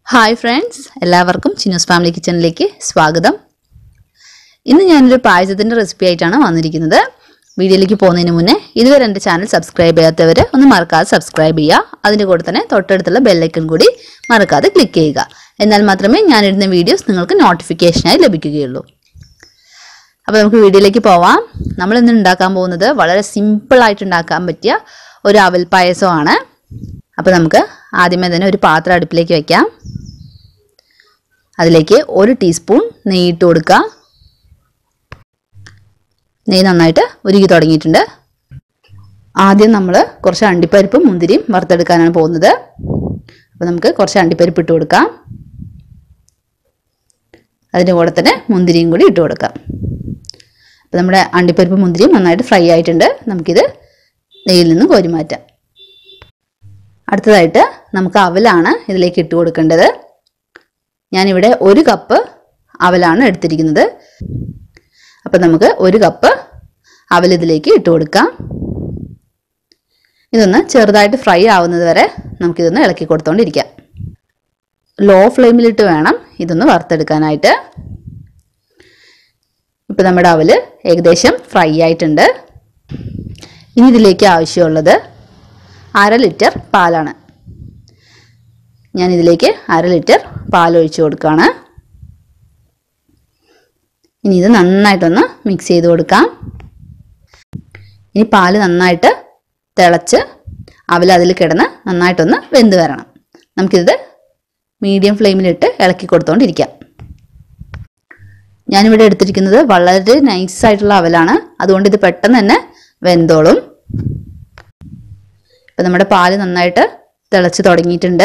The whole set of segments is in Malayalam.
ഹായ് ഫ്രണ്ട്സ് എല്ലാവർക്കും ചിന്നൂസ് ഫാമിലി കിച്ചണിലേക്ക് സ്വാഗതം ഇന്ന് ഞാനൊരു പായസത്തിൻ്റെ റെസിപ്പി ആയിട്ടാണ് വന്നിരിക്കുന്നത് വീഡിയോയിലേക്ക് പോകുന്നതിന് മുന്നേ ഇതുവരെ എൻ്റെ ചാനൽ സബ്സ്ക്രൈബ് ചെയ്യാത്തവർ ഒന്ന് മറക്കാതെ സബ്സ്ക്രൈബ് ചെയ്യുക അതിൻ്റെ കൂടെ തന്നെ തൊട്ടടുത്തുള്ള ബെല്ലൈക്കൺ കൂടി മറക്കാതെ ക്ലിക്ക് ചെയ്യുക എന്നാൽ മാത്രമേ ഞാനിടുന്ന വീഡിയോസ് നിങ്ങൾക്ക് നോട്ടിഫിക്കേഷനായി ലഭിക്കുകയുള്ളൂ അപ്പോൾ നമുക്ക് വീഡിയോയിലേക്ക് പോവാം നമ്മൾ ഇന്ന് ഉണ്ടാക്കാൻ പോകുന്നത് വളരെ സിമ്പിളായിട്ട് ഉണ്ടാക്കാൻ പറ്റിയ ഒരു അവൽ പായസമാണ് അപ്പോൾ നമുക്ക് ആദ്യമേ തന്നെ ഒരു പാത്രം അടുപ്പിലേക്ക് വയ്ക്കാം അതിലേക്ക് ഒരു ടീസ്പൂൺ നെയ്യ് ഇട്ട് കൊടുക്കുക നെയ്യ് നന്നായിട്ട് ഉരുകി തുടങ്ങിയിട്ടുണ്ട് ആദ്യം നമ്മൾ കുറച്ച് അണ്ടിപ്പരിപ്പും മുന്തിരിയും വറുത്തെടുക്കാനാണ് പോകുന്നത് അപ്പോൾ നമുക്ക് കുറച്ച് അണ്ടിപ്പരിപ്പ് ഇട്ട് കൊടുക്കാം അതിൻ്റെ കൂടെ തന്നെ മുന്തിരിയും കൂടി ഇട്ട് കൊടുക്കാം അപ്പോൾ നമ്മുടെ അണ്ടിപ്പരിപ്പ് മുന്തിരിയും നന്നായിട്ട് ഫ്രൈ ആയിട്ടുണ്ട് നമുക്കിത് നെയ്യിൽ നിന്ന് കോരി മാറ്റാം അടുത്തതായിട്ട് നമുക്ക് അവലാണ് ഇതിലേക്ക് ഇട്ട് കൊടുക്കേണ്ടത് ഞാനിവിടെ ഒരു കപ്പ് അവലാണ് എടുത്തിരിക്കുന്നത് അപ്പം നമുക്ക് ഒരു കപ്പ് അവൽ ഇതിലേക്ക് ഇട്ട് കൊടുക്കാം ഇതൊന്ന് ചെറുതായിട്ട് ഫ്രൈ ആവുന്നത് വരെ നമുക്കിതൊന്ന് ഇളക്കി കൊടുത്തോണ്ടിരിക്കാം ലോ ഫ്ലെയിമിലിട്ട് വേണം ഇതൊന്ന് വറുത്തെടുക്കാനായിട്ട് ഇപ്പം നമ്മുടെ അവൽ ഏകദേശം ഫ്രൈ ആയിട്ടുണ്ട് ഇനി ഇതിലേക്ക് ആവശ്യമുള്ളത് അര ലിറ്റർ പാലാണ് ഞാൻ ഇതിലേക്ക് അര ലിറ്റർ പാൽ ഒഴിച്ച് കൊടുക്കുകയാണ് ഇനി ഇത് നന്നായിട്ടൊന്ന് മിക്സ് ചെയ്ത് കൊടുക്കാം ഇനി പാല് നന്നായിട്ട് തിളച്ച് അവൽ അതിൽ കിടന്ന് നന്നായിട്ടൊന്ന് വെന്ത് വരണം നമുക്കിത് മീഡിയം ഫ്ലെയിമിലിട്ട് ഇളക്കി കൊടുത്തോണ്ടിരിക്കാം ഞാനിവിടെ എടുത്തിരിക്കുന്നത് വളരെ നൈസായിട്ടുള്ള അവലാണ് അതുകൊണ്ട് ഇത് പെട്ടെന്ന് തന്നെ വെന്തോളും ഇപ്പം നമ്മുടെ പാല് നന്നായിട്ട് തിളച്ച് തുടങ്ങിയിട്ടുണ്ട്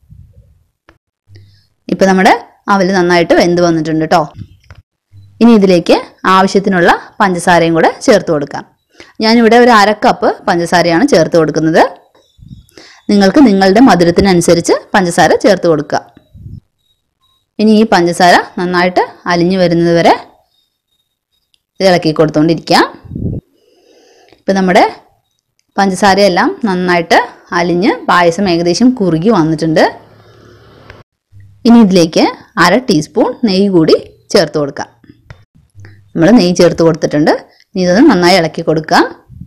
ഇപ്പം നമ്മുടെ അവൽ നന്നായിട്ട് വെന്ത് വന്നിട്ടുണ്ട് കേട്ടോ ഇനി ഇതിലേക്ക് ആവശ്യത്തിനുള്ള പഞ്ചസാരയും കൂടെ ചേർത്ത് കൊടുക്കാം ഞാനിവിടെ ഒരു അര കപ്പ് പഞ്ചസാരയാണ് ചേർത്ത് കൊടുക്കുന്നത് നിങ്ങൾക്ക് നിങ്ങളുടെ മധുരത്തിനനുസരിച്ച് പഞ്ചസാര ചേർത്ത് കൊടുക്കുക ഇനി ഈ പഞ്ചസാര നന്നായിട്ട് അലിഞ്ഞു വരുന്നത് വരെ ഇളക്കി കൊടുത്തുകൊണ്ടിരിക്കാം ഇപ്പം നമ്മുടെ പഞ്ചസാരയെല്ലാം നന്നായിട്ട് അലിഞ്ഞ് പായസം ഏകദേശം കുറുകി വന്നിട്ടുണ്ട് ഇനി ഇതിലേക്ക് അര ടീസ്പൂൺ നെയ്യ് കൂടി ചേർത്ത് കൊടുക്കാം നമ്മൾ നെയ്യ് ചേർത്ത് കൊടുത്തിട്ടുണ്ട് ഇനി ഇതൊന്ന് നന്നായി ഇളക്കി കൊടുക്കുക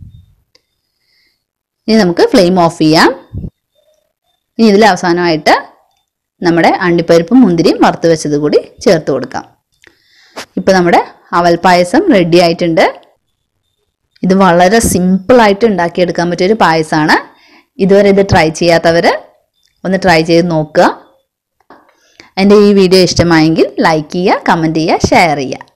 ഇനി നമുക്ക് ഫ്ലെയിം ഓഫ് ചെയ്യാം ഇനി ഇതിൽ അവസാനമായിട്ട് നമ്മുടെ അണ്ടിപ്പരിപ്പും മുന്തിരിയും വറുത്ത് വെച്ചത് കൂടി ചേർത്ത് കൊടുക്കാം ഇപ്പോൾ നമ്മുടെ അവൽ പായസം റെഡി ആയിട്ടുണ്ട് ഇത് വളരെ സിമ്പിളായിട്ട് ഉണ്ടാക്കിയെടുക്കാൻ പറ്റിയൊരു പായസമാണ് ഇതുവരെ ഇത് ട്രൈ ചെയ്യാത്തവർ ഒന്ന് ട്രൈ ചെയ്ത് നോക്കുക എൻ്റെ ഈ വീഡിയോ ഇഷ്ടമായെങ്കിൽ ലൈക്ക് ചെയ്യുക കമൻറ്റ് ചെയ്യുക ഷെയർ ചെയ്യുക